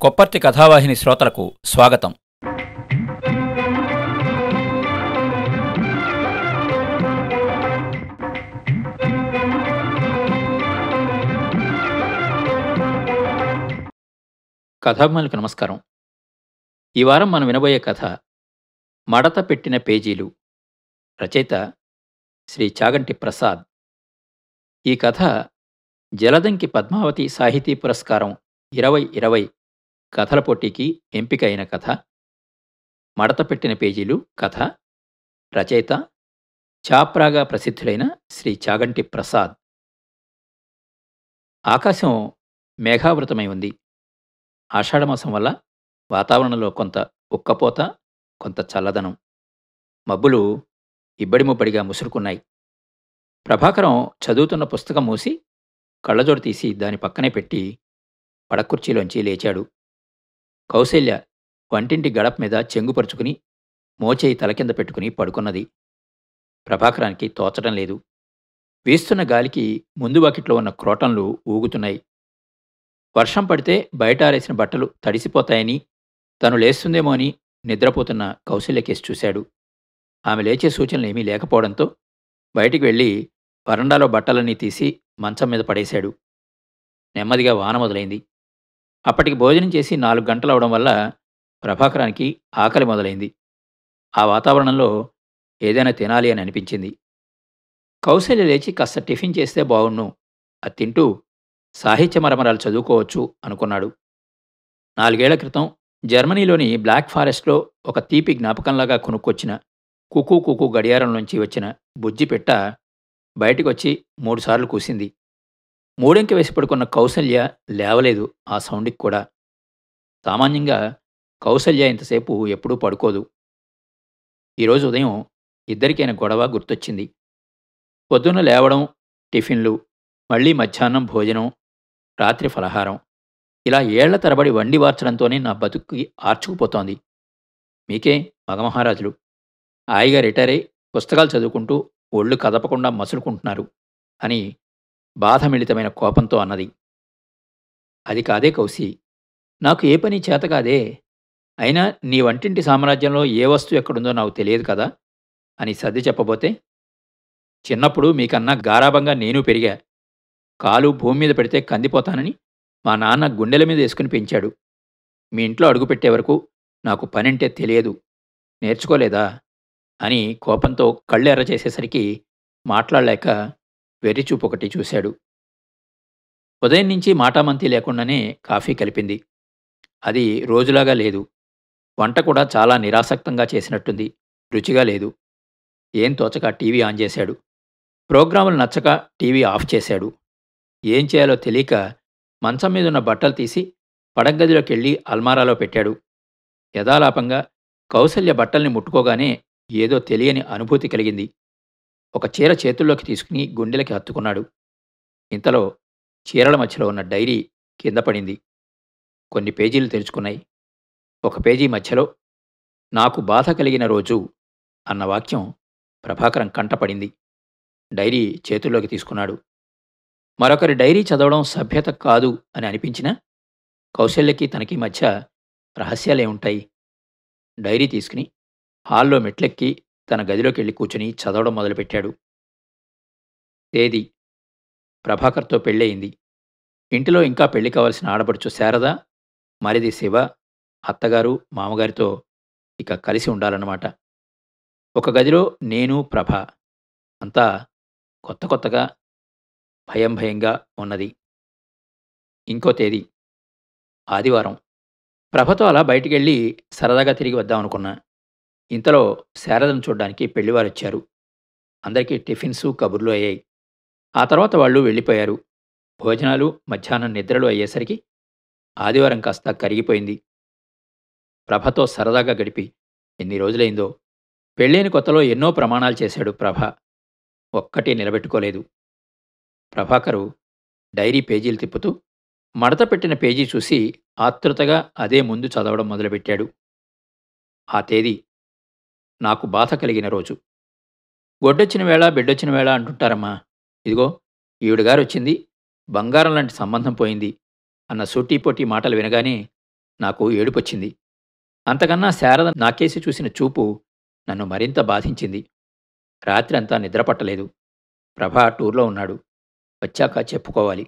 కొప్పర్తి కథావాహిని శ్రోతలకు స్వాగతం కథాభిమానులకు నమస్కారం ఈ వారం మనం వినబోయే కథ మడత పెట్టిన పేజీలు రచయిత శ్రీ చాగంటి ప్రసాద్ ఈ కథ జలదంకి పద్మావతి సాహితీ పురస్కారం ఇరవై ఇరవై కథల పోటీకి ఎంపిక అయిన కథ మడత పెట్టిన పేజీలు కథ రచయిత చాప్రాగా ప్రసిద్ధులైన శ్రీ చాగంటి ప్రసాద్ ఆకాశం మేఘావృతమై ఉంది ఆషాఢమాసం వల్ల వాతావరణంలో కొంత ఉక్కపోత కొంత చల్లదనం మబ్బులు ఇబ్బడి ముబ్బడిగా ముసురుకున్నాయి ప్రభాకరం చదువుతున్న పుస్తకం మూసి కళ్ళజోడు తీసి దాని పక్కనే పెట్టి పడకుర్చీలోంచి లేచాడు కౌశల్య వంటింటి గడప మీద చెంగుపరుచుకుని మోచేయి తల కింద పెట్టుకుని పడుకున్నది ప్రభాకరానికి తోచడం లేదు వీస్తున్న గాలికి ముందు బకెట్లో ఉన్న క్రోటంలు ఊగుతున్నాయి వర్షం పడితే బయట ఆరేసిన బట్టలు తడిసిపోతాయని తను లేస్తుందేమో అని నిద్రపోతున్న కౌశల్య కేసు చూశాడు ఆమె లేచే సూచనలు ఏమీ లేకపోవడంతో బయటికి వెళ్ళి వరండాలో బట్టలన్నీ తీసి మంచం మీద పడేశాడు నెమ్మదిగా వాన మొదలైంది అప్పటికి భోజనం చేసి నాలుగు గంటలు అవడం వల్ల ప్రభాకరానికి ఆకలి మొదలైంది ఆ వాతావరణంలో ఏదైనా తినాలి అని అనిపించింది కౌశల్య లేచి కాస్త టిఫిన్ చేస్తే బాగుండు అది తింటూ సాహిత్య మరమరాలు చదువుకోవచ్చు అనుకున్నాడు నాలుగేళ్ల క్రితం జర్మనీలోని బ్లాక్ ఫారెస్ట్లో ఒక తీపి జ్ఞాపకంలాగా కొనుక్కొచ్చిన కుకు కుకు గడియారం నుంచి వచ్చిన బుజ్జి పెట్ట బయటికి వచ్చి మూడుసార్లు కూసింది మూడెంకి వేసి పడుకున్న కౌసల్య లేవలేదు ఆ సౌండ్కి కూడా సామాన్యంగా కౌసల్య ఇంతసేపు ఎప్పుడూ పడుకోదు ఈరోజు ఉదయం ఇద్దరికైన గొడవ గుర్తొచ్చింది పొద్దున్న లేవడం టిఫిన్లు మళ్ళీ మధ్యాహ్నం భోజనం రాత్రి ఫలహారం ఇలా ఏళ్ల తరబడి వండి వార్చడంతోనే నా బతుక్కి ఆర్చుకుపోతోంది మీకే మగమహారాజులు హాయిగా రిటైర్ అయి పుస్తకాలు చదువుకుంటూ ఒళ్ళు కదపకుండా మసులుకుంటున్నారు అని బాధమిళితమైన కోపంతో అన్నది అది కాదే కౌసి నాకు ఏ పని చేత కాదే అయినా నీ వంటింటి సామ్రాజ్యంలో ఏ వస్తువు ఎక్కడుందో నాకు తెలియదు కదా అని సర్ది చెప్పబోతే చిన్నప్పుడు మీకన్నా గారాబంగా నేను పెరిగా కాలు భూమి మీద పెడితే కందిపోతానని మా నాన్న గుండెల మీద వేసుకుని పెంచాడు మీ ఇంట్లో అడుగుపెట్టే వరకు నాకు పనంటే తెలియదు నేర్చుకోలేదా అని కోపంతో కళ్ళు ఎర్ర చేసేసరికి మాట్లాడలేక వెర్రిచూపు ఒకటి చూశాడు ఉదయం నుంచి మాటామంతి లేకుండానే కాఫీ కలిపింది అది రోజులాగా లేదు వంట కూడా చాలా నిరాసక్తంగా చేసినట్టుంది రుచిగా లేదు ఏం తోచక టీవీ ఆన్ చేశాడు ప్రోగ్రాములు నచ్చక టీవీ ఆఫ్ చేశాడు ఏం చేయాలో తెలియక మంచం మీద ఉన్న బట్టలు తీసి పడగదిలోకి వెళ్ళి అల్మారాలో పెట్టాడు యథాలాపంగా కౌసల్య బట్టల్ని ముట్టుకోగానే ఏదో తెలియని అనుభూతి కలిగింది ఒక చీర చేతుల్లోకి తీసుకుని గుండెలకి హత్తుకున్నాడు ఇంతలో చీరల మధ్యలో ఉన్న డైరీ కింద పడింది కొన్ని పేజీలు తెరుచుకున్నాయి ఒక పేజీ మధ్యలో నాకు బాధ కలిగిన రోజు అన్న వాక్యం ప్రభాకరం కంటపడింది డైరీ చేతుల్లోకి తీసుకున్నాడు మరొకరి డైరీ చదవడం సభ్యత కాదు అని అనిపించినా కౌశల్యకి తనకి మధ్య రహస్యాలే ఉంటాయి డైరీ తీసుకుని హాల్లో మెట్లెక్కి తన గదిలోకి వెళ్ళి కూర్చుని చదవడం మొదలుపెట్టాడు తేదీ ప్రభాకర్తో పెళ్ళయింది ఇంటిలో ఇంకా పెళ్లి కావాల్సిన ఆడపడుచు శారద మరిది శివ అత్తగారు మామగారితో ఇక కలిసి ఉండాలన్నమాట ఒక గదిలో నేను ప్రభ అంతా కొత్త కొత్తగా భయం భయంగా ఉన్నది ఇంకో తేదీ ఆదివారం ప్రభతో అలా బయటికెళ్ళి సరదాగా తిరిగి వద్దామనుకున్నా ఇంతలో శారదను చూడ్డానికి పెళ్లివారు వచ్చారు అందరికీ టిఫిన్స్ కబుర్లు అయ్యాయి ఆ తర్వాత వాళ్ళు వెళ్ళిపోయారు భోజనాలు మధ్యాహ్నం నిద్రలు అయ్యేసరికి ఆదివారం కాస్త కరిగిపోయింది ప్రభతో సరదాగా గడిపి ఎన్ని రోజులైందో పెళ్ళైన కొత్తలో ఎన్నో ప్రమాణాలు చేశాడు ప్రభ ఒక్కటి నిలబెట్టుకోలేదు ప్రభాకరు డైరీ పేజీలు తిప్పుతూ మడత పెట్టిన పేజీ చూసి ఆతృతగా అదే ముందు చదవడం మొదలుపెట్టాడు ఆ తేదీ నాకు బాధ కలిగిన రోజు గొడ్డొచ్చిన వేళ బిడ్డొచ్చిన వేళ అంటుంటారమ్మా ఇదిగో ఈవిడగారు వచ్చింది బంగారం లాంటి సంబంధం పోయింది అన్న సూటీపోటీ మాటలు వినగానే నాకు ఏడుపొచ్చింది అంతకన్నా శారద నాకేసి చూసిన చూపు నన్ను మరింత బాధించింది రాత్రి అంతా నిద్రపట్టలేదు ప్రభా టూర్లో ఉన్నాడు వచ్చాక చెప్పుకోవాలి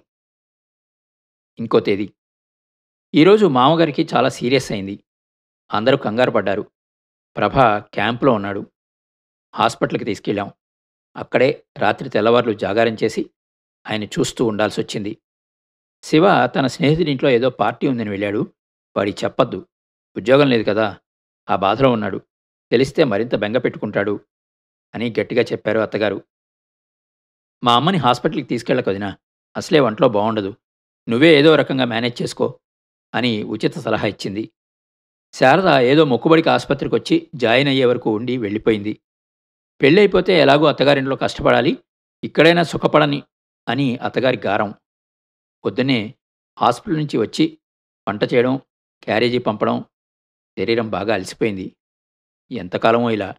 ఇంకో తేదీ ఈరోజు మామగారికి చాలా సీరియస్ అయింది అందరూ కంగారు పడ్డారు ప్రభ క్యాంప్లో ఉన్నాడు హాస్పిటల్కి తీసుకెళ్ళాం అక్కడే రాత్రి తెల్లవార్లు జాగారం చేసి ఆయన చూస్తూ ఉండాల్సి వచ్చింది శివ తన స్నేహితుడి ఇంట్లో ఏదో పార్టీ ఉందని వెళ్ళాడు వాడి చెప్పొద్దు ఉద్యోగం లేదు కదా ఆ బాధలో ఉన్నాడు తెలిస్తే మరింత బెంగ పెట్టుకుంటాడు అని గట్టిగా చెప్పారు అత్తగారు మా అమ్మని హాస్పిటల్కి తీసుకెళ్ళక వదినా అసలే వంటలో బాగుండదు నువ్వే ఏదో రకంగా మేనేజ్ చేసుకో అని ఉచిత సలహా ఇచ్చింది శారద ఏదో మొక్కుబడికి ఆసుపత్రికి వచ్చి జాయిన్ అయ్యే వరకు ఉండి వెళ్ళిపోయింది పెళ్ళైపోతే ఎలాగో అత్తగారింట్లో కష్టపడాలి ఇక్కడైనా సుఖపడని అని అత్తగారి గారం పొద్దున్నే హాస్పిటల్ నుంచి వచ్చి వంట చేయడం క్యారేజీ పంపడం శరీరం బాగా అలసిపోయింది ఎంతకాలమో ఇలా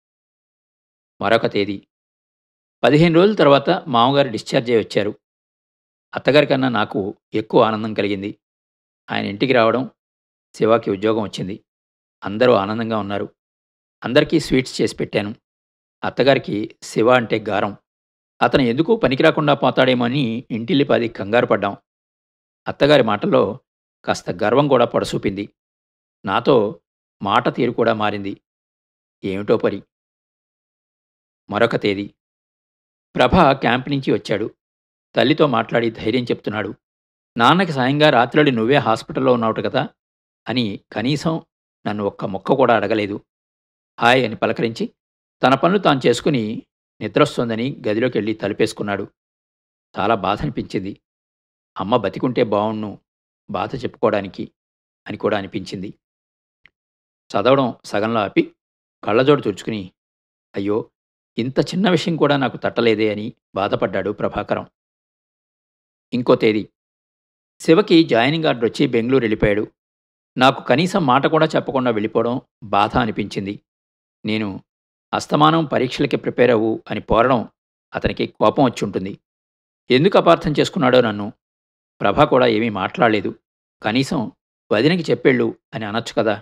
మరొక తేదీ పదిహేను రోజుల తర్వాత మామగారు డిశ్చార్జ్ అయ్యి వచ్చారు అత్తగారి కన్నా నాకు ఎక్కువ ఆనందం కలిగింది ఆయన ఇంటికి రావడం శివాకి ఉద్యోగం వచ్చింది అందరూ ఆనందంగా ఉన్నారు అందరికీ స్వీట్స్ చేసి పెట్టాను అత్తగారికి శివ అంటే గారం అతను ఎందుకు పనికి రాకుండా పోతాడేమో అని ఇంటిల్లిపాది కంగారు పడ్డాం అత్తగారి మాటల్లో కాస్త గర్వం కూడా పొడసూపింది నాతో మాట తీరు కూడా మారింది ఏమిటో పరి మరొక తేదీ ప్రభ క్యాంప్ నుంచి వచ్చాడు తల్లితో మాట్లాడి ధైర్యం చెప్తున్నాడు నాన్నకి సాయంగా రాత్రుడి నువ్వే హాస్పిటల్లో ఉన్నావుట కదా అని కనీసం నన్ను ఒక్క మొక్క కూడా అడగలేదు హాయ్ అని పలకరించి తన పనులు తాను చేసుకుని నిద్రొస్తోందని గదిలోకి వెళ్ళి తలుపేసుకున్నాడు చాలా బాధ అనిపించింది అమ్మ బతికుంటే బావుణ్ణు బాధ చెప్పుకోవడానికి అని కూడా అనిపించింది చదవడం సగంలో ఆపి కళ్ళజోడు తుడుచుకుని అయ్యో ఇంత చిన్న విషయం కూడా నాకు తట్టలేదే అని బాధపడ్డాడు ప్రభాకరం ఇంకో తేదీ శివకి జాయినింగ్ ఆర్డర్ వచ్చి బెంగళూరు వెళ్ళిపోయాడు నాకు కనీసం మాట కూడా చెప్పకుండా వెళ్ళిపోవడం బాధ అనిపించింది నేను అస్తమానం పరీక్షలకి ప్రిపేర్ అవ్వు అని పోరడం అతనికి కోపం వచ్చి ఉంటుంది ఎందుకు అపార్థం చేసుకున్నాడో నన్ను ప్రభ కూడా ఏమీ మాట్లాడలేదు కనీసం వదినకి చెప్పేళ్ళు అని అనొచ్చు కదా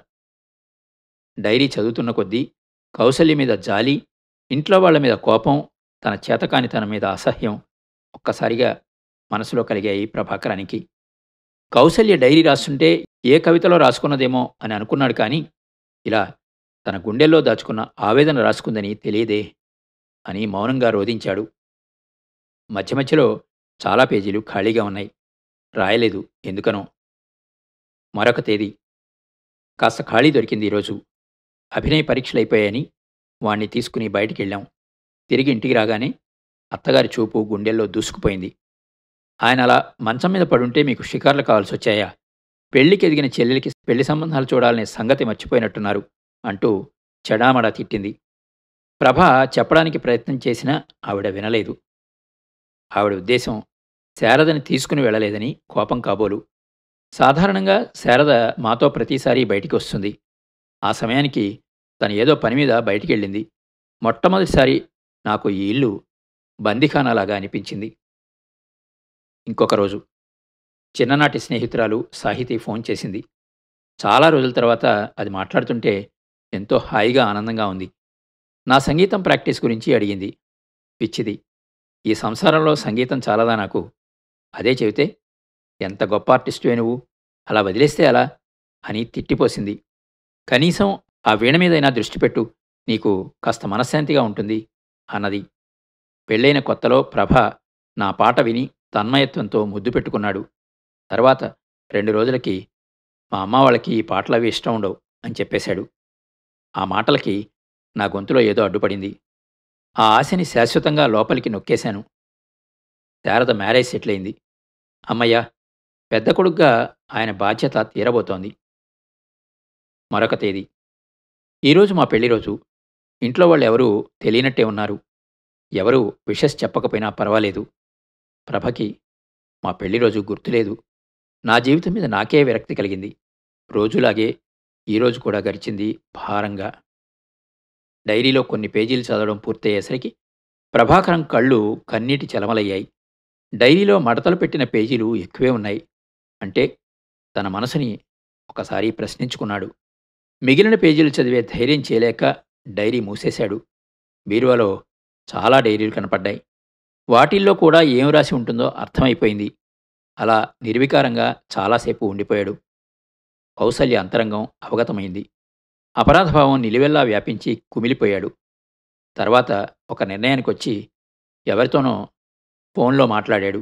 డైరీ చదువుతున్న కొద్దీ కౌసల్య మీద జాలి ఇంట్లో వాళ్ళ మీద కోపం తన చేతకాని తన మీద అసహ్యం ఒక్కసారిగా మనసులో కలిగాయి ప్రభాకరానికి కౌసల్య డైరీ రాస్తుంటే ఏ కవితలో రాసుకున్నదేమో అని అనుకున్నాడు కానీ ఇలా తన గుండెల్లో దాచుకున్న ఆవేదన రాసుకుందని తెలియదే అని మౌనంగా రోధించాడు మధ్య మధ్యలో చాలా పేజీలు ఖాళీగా ఉన్నాయి రాయలేదు ఎందుకనో మరొక తేదీ కాస్త ఖాళీ దొరికింది ఈరోజు అభినయ పరీక్షలు అయిపోయాయని వాణ్ణి తీసుకుని బయటికి వెళ్ళాం తిరిగి ఇంటికి రాగానే అత్తగారి చూపు గుండెల్లో దూసుకుపోయింది ఆయన అలా మంచం మీద పడుంటే మీకు షికార్లు కావాల్సి వచ్చాయా పెళ్లికి ఎదిగిన చెల్లెలికి పెళ్లి సంబంధాలు చూడాలనే సంగతి మర్చిపోయినట్టున్నారు అంటూ చెడామడా తిట్టింది ప్రభ చెప్పడానికి ప్రయత్నం చేసినా ఆవిడ వినలేదు ఆవిడ ఉద్దేశం శారదని తీసుకుని వెళ్ళలేదని కోపం కాబోలు సాధారణంగా శారద మాతో ప్రతిసారి బయటికి వస్తుంది ఆ సమయానికి తను ఏదో పని మీద బయటికి వెళ్ళింది మొట్టమొదటిసారి నాకు ఈ ఇల్లు బందిఖానాలాగా అనిపించింది ఇంకొక రోజు చిన్ననాటి స్నేహితురాలు సాహితీ ఫోన్ చేసింది చాలా రోజుల తర్వాత అది మాట్లాడుతుంటే ఎంతో హాయిగా ఆనందంగా ఉంది నా సంగీతం ప్రాక్టీస్ గురించి అడిగింది పిచ్చిది ఈ సంసారంలో సంగీతం చాలదా నాకు అదే చెబితే ఎంత గొప్ప ఆర్టిస్టువే నువ్వు అలా వదిలేస్తే అలా అని తిట్టిపోసింది కనీసం ఆ వీణ మీదైనా దృష్టి పెట్టు నీకు కాస్త మనశ్శాంతిగా ఉంటుంది అన్నది పెళ్ళైన కొత్తలో ప్రభ నా పాట విని తన్మయత్వంతో ముద్దు పెట్టుకున్నాడు తర్వాత రెండు రోజులకి మా అమ్మ వాళ్ళకి ఈ పాటలు అవి ఇష్టం ఉండవు అని చెప్పేశాడు ఆ మాటలకి నా గొంతులో ఏదో అడ్డుపడింది ఆ ఆశని శాశ్వతంగా లోపలికి నొక్కేశాను శారద మ్యారేజ్ సెటిల్ అయింది అమ్మయ్య పెద్ద కొడుగ్గా ఆయన బాధ్యత తీరబోతోంది మరొక తేదీ ఈరోజు మా పెళ్లి రోజు ఇంట్లో వాళ్ళు ఎవరూ తెలియనట్టే ఉన్నారు ఎవరూ విషస్ చెప్పకపోయినా పర్వాలేదు ప్రభకి మా పెళ్లి రోజు గుర్తులేదు నా జీవితం మీద నాకే విరక్తి కలిగింది రోజులాగే ఈరోజు కూడా గడిచింది భారంగా డైరీలో కొన్ని పేజీలు చదవడం పూర్తయ్యేసరికి ప్రభాకరం కళ్ళు కన్నీటి చలమలయ్యాయి డైరీలో మడతలు పెట్టిన పేజీలు ఎక్కువే ఉన్నాయి అంటే తన మనసుని ఒకసారి ప్రశ్నించుకున్నాడు మిగిలిన పేజీలు చదివే ధైర్యం చేయలేక డైరీ మూసేశాడు బీరువాలో చాలా డైరీలు కనపడ్డాయి వాటిల్లో కూడా ఏం రాసి ఉంటుందో అర్థమైపోయింది అలా నిర్వికారంగా చాలాసేపు ఉండిపోయాడు కౌసల్య అంతరంగం అవగతమైంది అపరాధభావం నిలువెల్లా వ్యాపించి కుమిలిపోయాడు తర్వాత ఒక నిర్ణయానికి వచ్చి ఎవరితోనో ఫోన్లో మాట్లాడాడు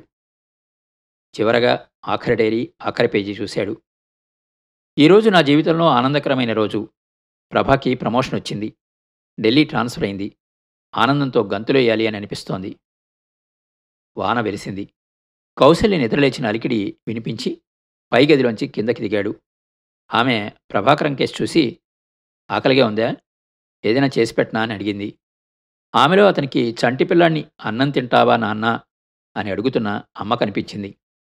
చివరగా ఆఖరి డైరీ ఆఖరి పేజీ చూశాడు ఈరోజు నా జీవితంలో ఆనందకరమైన రోజు ప్రభాకి ప్రమోషన్ వచ్చింది ఢిల్లీ ట్రాన్స్ఫర్ అయింది ఆనందంతో గంతులేయాలి అని అనిపిస్తోంది వాన వెలిసింది కౌశల్య నిద్రలేచిన అలికిడి వినిపించి పై గదిలోంచి కిందకి దిగాడు ఆమె ప్రభాకరం కేసు చూసి ఆకలిగా ఉందా ఏదైనా చేసి పెట్టనా అని అడిగింది ఆమెలో అతనికి చంటి పిల్లాన్ని అన్నం తింటావా నాన్న అని అడుగుతున్న అమ్మ కనిపించింది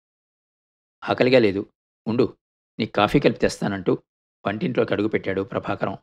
ఆకలిగా లేదు ఉండు నీకు కాఫీ కలిపి తెస్తానంటూ వంటింట్లోకి అడుగుపెట్టాడు ప్రభాకరం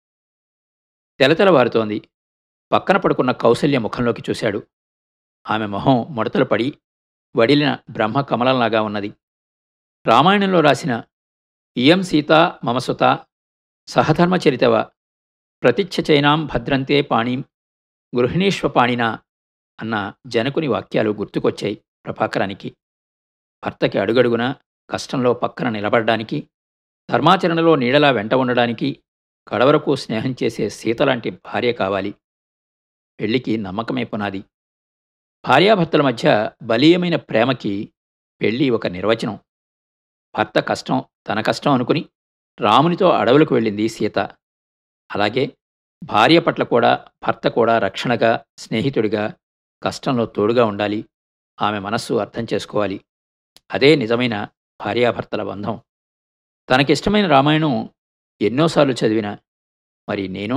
తెలతెలవారుతోంది పక్కన పడుకున్న కౌసల్య ముఖంలోకి చూశాడు ఆమె మొహం ముడతలు పడి వడిలిన బ్రహ్మ కమలంలాగా ఉన్నది రామాయణంలో రాసిన ఇయం సీత మమసుత సహధర్మచరితవ ప్రతిచ్ఛచైనాం భద్రంతే పాణిం గృహిణీష్వ పాణినా అన్న జనకుని వాక్యాలు గుర్తుకొచ్చాయి ప్రభాకరానికి భర్తకి అడుగడుగున కష్టంలో పక్కన నిలబడడానికి ధర్మాచరణలో నీడలా వెంట ఉండడానికి కడవరకు స్నేహం చేసే సీతలాంటి భార్య కావాలి పెళ్లికి నమ్మకమే పునాది భార్యాభర్తల మధ్య బలీయమైన ప్రేమకి పెళ్లి ఒక నిర్వచనం భర్త కష్టం తన కష్టం అనుకుని రామునితో అడవులకు వెళ్ళింది సీత అలాగే భార్య పట్ల కూడా భర్త కూడా రక్షణగా స్నేహితుడిగా కష్టంలో తోడుగా ఉండాలి ఆమె మనస్సు అర్థం చేసుకోవాలి అదే నిజమైన భార్యాభర్తల బంధం తనకిష్టమైన రామాయణం ఎన్నోసార్లు చదివిన మరి నేను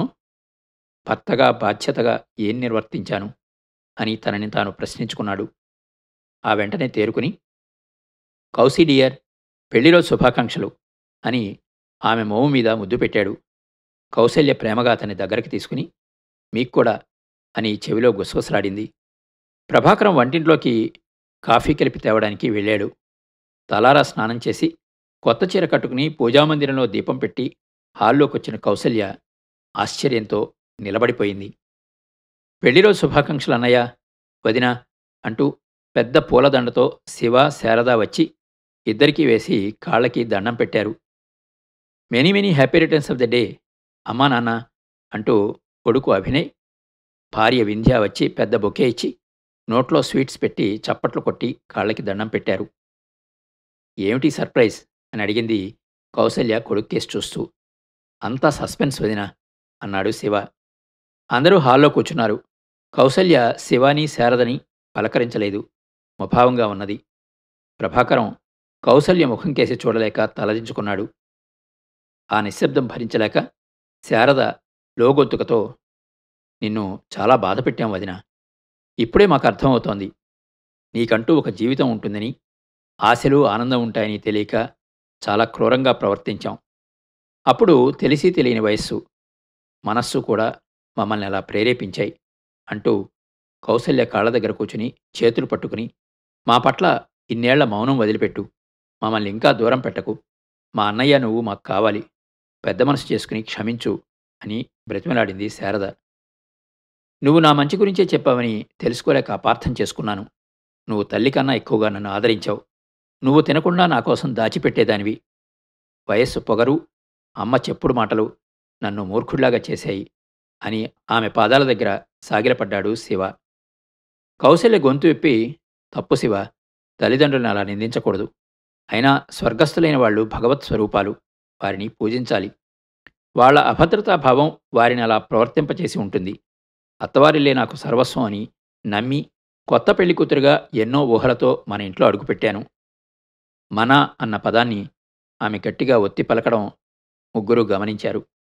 భర్తగా బాధ్యతగా ఏం నిర్వర్తించాను అని తనని తాను ప్రశ్నించుకున్నాడు ఆ వెంటనే తేరుకుని కౌసీ డియర్ పెళ్లిలో శుభాకాంక్షలు అని ఆమె మోము మీద ముద్దు పెట్టాడు కౌశల్య ప్రేమగా అతని దగ్గరికి తీసుకుని మీకు కూడా అని చెవిలో గుసగుసలాడింది ప్రభాకరం వంటింట్లోకి కాఫీ కలిపి తేవడానికి వెళ్ళాడు తలారా స్నానం చేసి కొత్త చీర కట్టుకుని పూజామందిరంలో దీపం పెట్టి హాల్లోకి వచ్చిన కౌసల్య ఆశ్చర్యంతో నిలబడిపోయింది పెళ్లిరోజు శుభాకాంక్షలు అన్నయ్య వదిన అంటూ పెద్ద పూలదండతో శివ శారద వచ్చి ఇద్దరికీ వేసి కాళ్ళకి దండం పెట్టారు many many happy returns of the day అమ్మా నాన్న అంటూ కొడుకు అభినయ్ భార్య వింధ్య వచ్చి పెద్ద బొకే ఇచ్చి నోట్లో స్వీట్స్ పెట్టి చప్పట్లు కొట్టి కాళ్ళకి దండం పెట్టారు ఏమిటి సర్ప్రైజ్ అని అడిగింది కౌసల్య కొడుకు కేసు చూస్తూ అంతా సస్పెన్స్ వదిన అన్నాడు శివ అందరూ హాల్లో కూర్చున్నారు కౌసల్య శివాని శారదని పలకరించలేదు ముభావంగా ఉన్నది ప్రభాకరం కౌసల్య ముఖం కేసి చూడలేక తలదించుకున్నాడు ఆ నిశ్శబ్దం భరించలేక శారద లోగొత్తుకతో నిన్ను చాలా బాధ పెట్టాం వదిన ఇప్పుడే మాకు అర్థమవుతోంది నీకంటూ ఒక జీవితం ఉంటుందని ఆశలు ఆనందం ఉంటాయని తెలియక చాలా క్రూరంగా ప్రవర్తించాం అప్పుడు తెలిసి తెలియని వయస్సు మనస్సు కూడా మమ్మల్ని అలా ప్రేరేపించాయి అంటూ కౌసల్య కాళ్ళ దగ్గర కూర్చుని చేతులు పట్టుకుని మా పట్ల ఇన్నేళ్ల మౌనం వదిలిపెట్టు మమ్మల్ని ఇంకా దూరం పెట్టకు మా అన్నయ్య నువ్వు మాకు కావాలి పెద్ద మనసు చేసుకుని క్షమించు అని బ్రతిమలాడింది శారద నువ్వు నా మంచి గురించే చెప్పావని తెలుసుకోలేక అపార్థం చేసుకున్నాను నువ్వు తల్లి కన్నా ఎక్కువగా నన్ను ఆదరించావు నువ్వు తినకుండా నా కోసం దాచిపెట్టేదానివి వయస్సు పొగరు అమ్మ చెప్పుడు మాటలు నన్ను మూర్ఖుడిలాగా చేశాయి అని ఆమె పాదాల దగ్గర సాగిలపడ్డాడు శివ కౌశల్య గొంతు విప్పి తప్పు శివ తల్లిదండ్రులను అలా నిందించకూడదు అయినా స్వర్గస్థులైన వాళ్ళు భగవత్ స్వరూపాలు వారిని పూజించాలి వాళ్ళ అభద్రతా భావం వారిని అలా ప్రవర్తింపచేసి ఉంటుంది అత్తవారిల్లే నాకు సర్వస్వం అని నమ్మి కొత్త పెళ్లి కూతురుగా ఎన్నో ఊహలతో మన ఇంట్లో అడుగుపెట్టాను మన అన్న పదాన్ని ఆమె గట్టిగా ఒత్తి పలకడం ముగ్గురు గమనించారు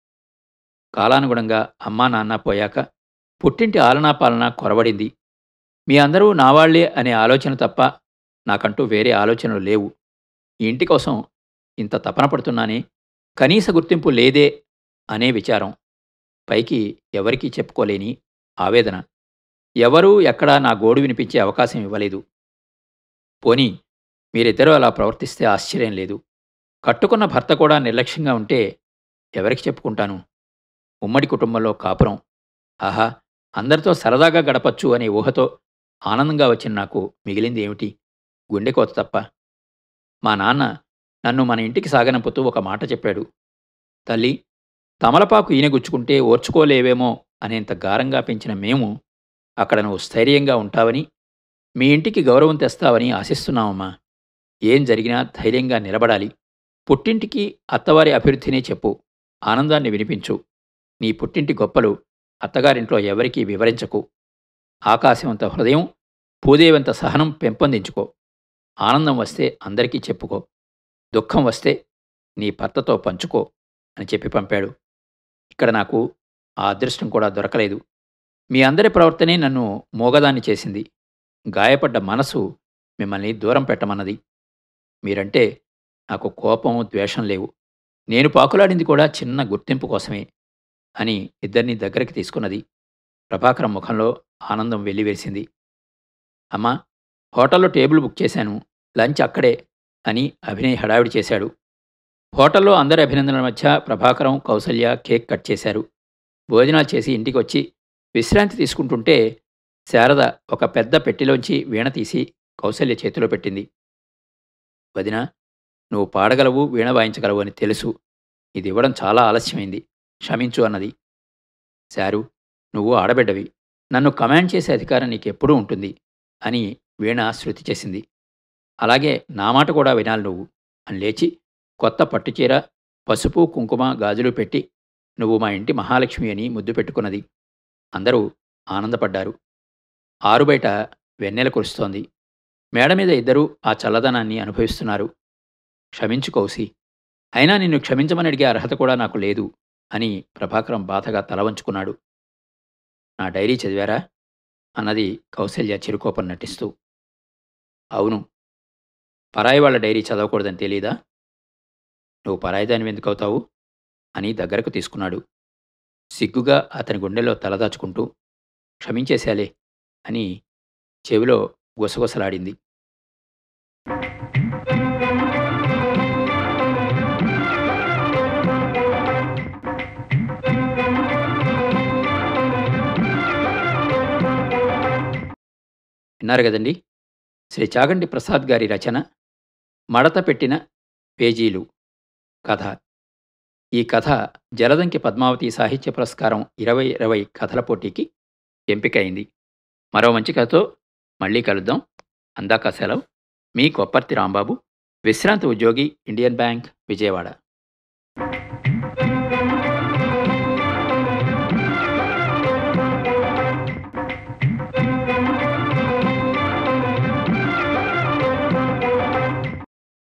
కాలానుగుణంగా అమ్మా నాన్న పోయాక పుట్టింటి ఆలనా పాలన కొరవడింది మీ అందరూ నావాళ్లే అనే ఆలోచన తప్ప నాకంటూ వేరే ఆలోచనలు లేవు ఈ ఇంటి కోసం ఇంత తపన పడుతున్నానే కనీస గుర్తింపు లేదే అనే విచారం పైకి ఎవరికీ చెప్పుకోలేని ఆవేదన ఎవరూ ఎక్కడా నా గోడు వినిపించే అవకాశం ఇవ్వలేదు పోనీ మీరిద్దరూ అలా ప్రవర్తిస్తే ఆశ్చర్యం లేదు కట్టుకున్న భర్త కూడా నిర్లక్ష్యంగా ఉంటే ఎవరికి చెప్పుకుంటాను ఉమ్మడి కుటుంబంలో కాపురం ఆహా అందరితో సరదాగా గడపచ్చు అనే ఊహతో ఆనందంగా వచ్చిన నాకు మిగిలింది ఏమిటి గుండెకోత తప్ప మా నాన్న నన్ను మన ఇంటికి సాగనంపుతూ ఒక మాట చెప్పాడు తల్లి తమలపాకు ఈనగుచ్చుకుంటే ఓర్చుకోలేవేమో అనేంత గారంగా పెంచిన మేము అక్కడ నువ్వు స్థైర్యంగా ఉంటావని మీ ఇంటికి గౌరవం తెస్తావని ఆశిస్తున్నామమ్మా ఏం జరిగినా ధైర్యంగా నిలబడాలి పుట్టింటికి అత్తవారి అభివృద్ధినే చెప్పు ఆనందాన్ని వినిపించు నీ పుట్టింటి గొప్పలు అత్తగారింట్లో ఎవరికీ వివరించకు ఆకాశవంత హృదయం భూదేవంత సహనం పెంపొందించుకో ఆనందం వస్తే అందరికీ చెప్పుకో దుఃఖం వస్తే నీ భర్తతో పంచుకో అని చెప్పి పంపాడు ఇక్కడ నాకు ఆ అదృష్టం కూడా దొరకలేదు మీ అందరి ప్రవర్తనే నన్ను మోగదాన్ని చేసింది గాయపడ్డ మనసు మిమ్మల్ని దూరం పెట్టమన్నది మీరంటే నాకు కోపం ద్వేషం లేవు నేను పాకులాడింది కూడా చిన్న గుర్తింపు కోసమే అని ఇద్దరిని దగ్గరికి తీసుకున్నది ప్రభాకరం ముఖంలో ఆనందం వెల్లివేసింది అమ్మా హోటల్లో టేబుల్ బుక్ చేశాను లంచ్ అక్కడే అని అభినయ్ హడావిడి చేశాడు హోటల్లో అందరి అభినందనల మధ్య ప్రభాకరం కౌసల్య కేక్ కట్ చేశారు భోజనాలు చేసి ఇంటికి వచ్చి విశ్రాంతి తీసుకుంటుంటే శారద ఒక పెద్ద పెట్టెలోంచి వీణ తీసి కౌసల్య చేతిలో పెట్టింది వదిన నువ్వు పాడగలవు వీణ వాయించగలవు అని తెలుసు ఇది ఇవ్వడం చాలా ఆలస్యమైంది క్షమించు అన్నది శారు నువ్వు ఆడబిడ్డవి నన్ను కమాండ్ చేసే అధికారం నీకెప్పుడూ ఉంటుంది అని వీణ శృతి చేసింది అలాగే నా మాట కూడా వినాలి నువ్వు అని లేచి కొత్త పట్టుచీర పసుపు కుంకుమ గాజులు పెట్టి నువ్వు మా ఇంటి మహాలక్ష్మి అని ముద్దు పెట్టుకున్నది అందరూ ఆనందపడ్డారు ఆరుబయట వెన్నెల కురుస్తోంది మేడ మీద ఇద్దరూ ఆ చల్లదనాన్ని అనుభవిస్తున్నారు క్షమించు కౌసి అయినా నిన్ను క్షమించమని అడిగే అర్హత కూడా నాకు లేదు అని ప్రభాకరం బాధగా తల వంచుకున్నాడు నా డైరీ చదివారా అన్నది కౌశల్య చిరుకోపం నటిస్తూ అవును పరాయి వాళ్ళ డైరీ చదవకూడదని తెలీదా నువ్వు పరాయిదాని ఎందుకు అవుతావు అని దగ్గరకు తీసుకున్నాడు సిగ్గుగా అతని గుండెలో తలదాచుకుంటూ క్షమించేశాలే అని చెవిలో గుసగుసలాడింది విన్నారు కదండి శ్రీ చాగంటి ప్రసాద్ గారి రచన మడత పెట్టిన పేజీలు కథ ఈ కథ జలదంకి పద్మావతి సాహిత్య పురస్కారం ఇరవై ఇరవై కథల పోటీకి ఎంపికైంది మరో మంచి కథతో మళ్ళీ కలుద్దాం అందాక సెలవు మీ కొప్పర్తి రాంబాబు విశ్రాంతి ఉద్యోగి ఇండియన్ బ్యాంక్ విజయవాడ